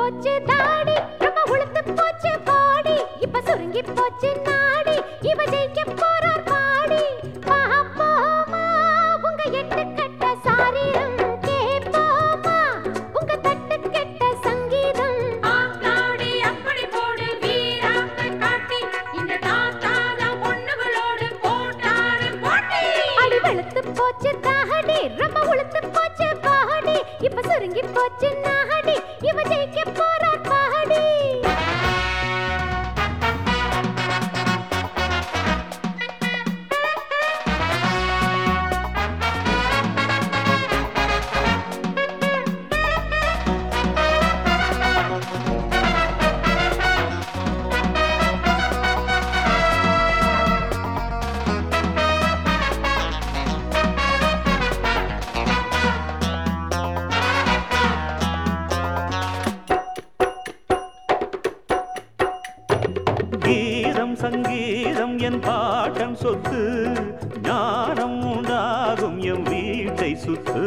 போச்சு தாடி ரொம்ப உளுத்து போச்சு பாடி இப்ப சுருங்கி போச்சு நாடி இவ ஜெயிக்க போறார் பாடி பாப்போமா உங்க எட்டு கட்ட சாரீரம் கேப்போமா உங்க தட்டு கெட்ட சங்கீதம் ஆத்தாடி அப்படி போடு வீராத்த காட்டி இந்த தாத்தாத பொண்ணுகளோடு போட்டாரு போட்டி அடி வெளுத்து போச்சு தாடி ரொம்ப உளுத்து போச்சு பாடி இப்ப சுருங்கி போச்சு நாடி இவ ஜெயிக்க போறார் பாடி கீதம் சங்கீதம் என் பாட்டன் சொத்து ஞானம் உண்டாகும் என் வீட்டை சுத்து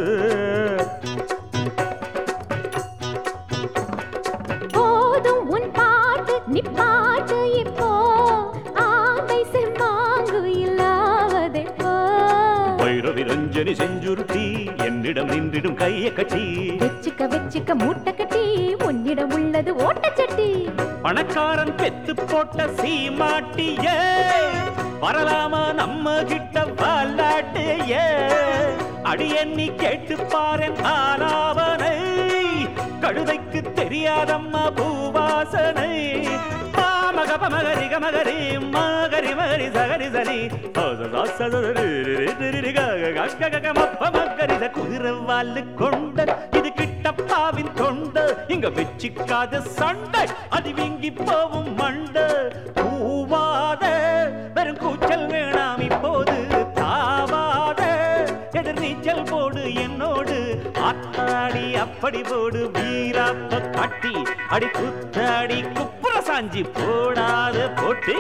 போதும் உன் பாட்டு நிப்பாட்டு இப்போ ஆந்தை செம்மாங்கு இல்லாவதே போ வைரவி ரஞ்சனி செஞ்சுருட்டி என்னிடம் நின்றிடும் கைய கட்டி வெச்சுக்க வெச்சுக்க மூட்டை கட்டி உன்னிடம் உள்ளது ஓட்டச்சட்டி பணக்காரன் பெத்து போட்ட சீமாட்டிய வரலாமா நம்ம கிட்ட வாலாட்டிய அடி எண்ணி கேட்டு பாரேன் ஆலாவனை கழுதைக்கு தெரியாதம்மா பூவாசனை மகப மகரி கமகரி மகரி மகரி சகரி சரி மகரி குதிரை வாலு கொண்ட இது கிட்டப்பாவின் தொண்ட இங்க வெச்சிக்காத சண்டை அது வீங்கி போவும் மண்ட பூவாத வெறும் கூச்சல் வேணாம் இப்போது தாவாத எதிர் நீச்சல் போடு என்னோடு ஆத்தாடி அப்படி போடு வீராப்ப காட்டி அடி குத்தாடி குப்புற சாஞ்சி போடாத போட்டு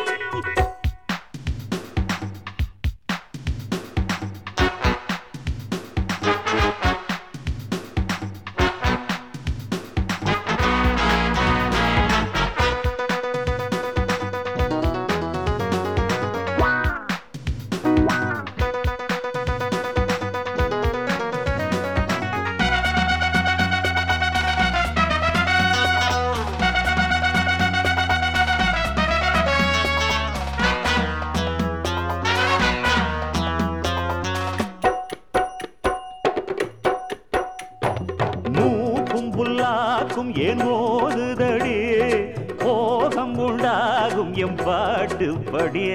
மூக்கும் புல்லாக்கும் ஏன் மோதுதடி மோகம் உண்டாகும் எம் பாட்டு படிய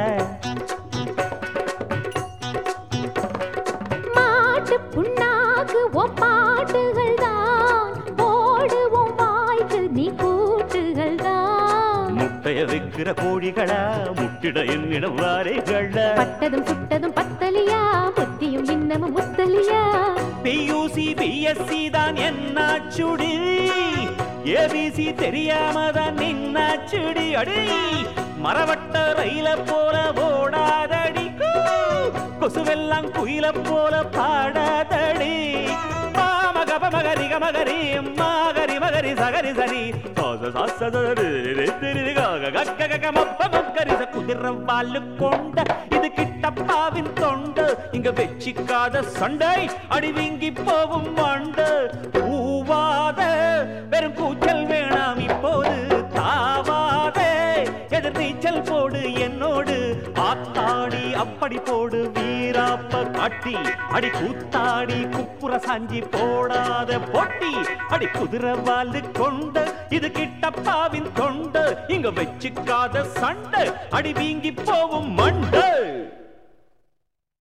மாட்டு புண்ணாக்கு ஓ பாட்டுகள் தான் போடுவோம் வாய்க்கு நீ கூட்டுகள் தான் முட்டைய வைக்கிற கோழிகளா முட்டிட என்னிடம் வாரைகளா பட்டதும் சுட்டதும் பத்தலியா புத்தியும் இன்னமும் முத்தலியா பியூசி பிஎஸ்சி தான் என்னாச்சுடி ஏபிசி தெரியாம தான் நின்னாச்சுடி அடி மரவட்ட ரயில போல ஓடாதடி கூ. கொசுவெல்லாம் குயில போல பாடாதடி மகப மகரி கமகரி மகரி மகரி சகரி சரி குதிர வாலு கொண்ட இது கிட்டப்பாவின் தொண்டு இங்க வெச்சிக்காத சண்டை அடி வீங்கி போவும் மண்டு பூவாத வெறும் கூச்சல் வேணாம் இப்போது தாவாத எதிர் நீச்சல் போடு என்னோடு ஆத்தாடி அப்படி போடு வீராப்ப காட்டி அடி கூத்தாடி குப்புற சாஞ்சி போடாத போட்டி அடி குதிரை வாலு கொண்ட இது கிட்டப்பாவின் தொண்டு இங்க வெச்சிக்காத சண்டை அடி வீங்கி போவும் மண்டு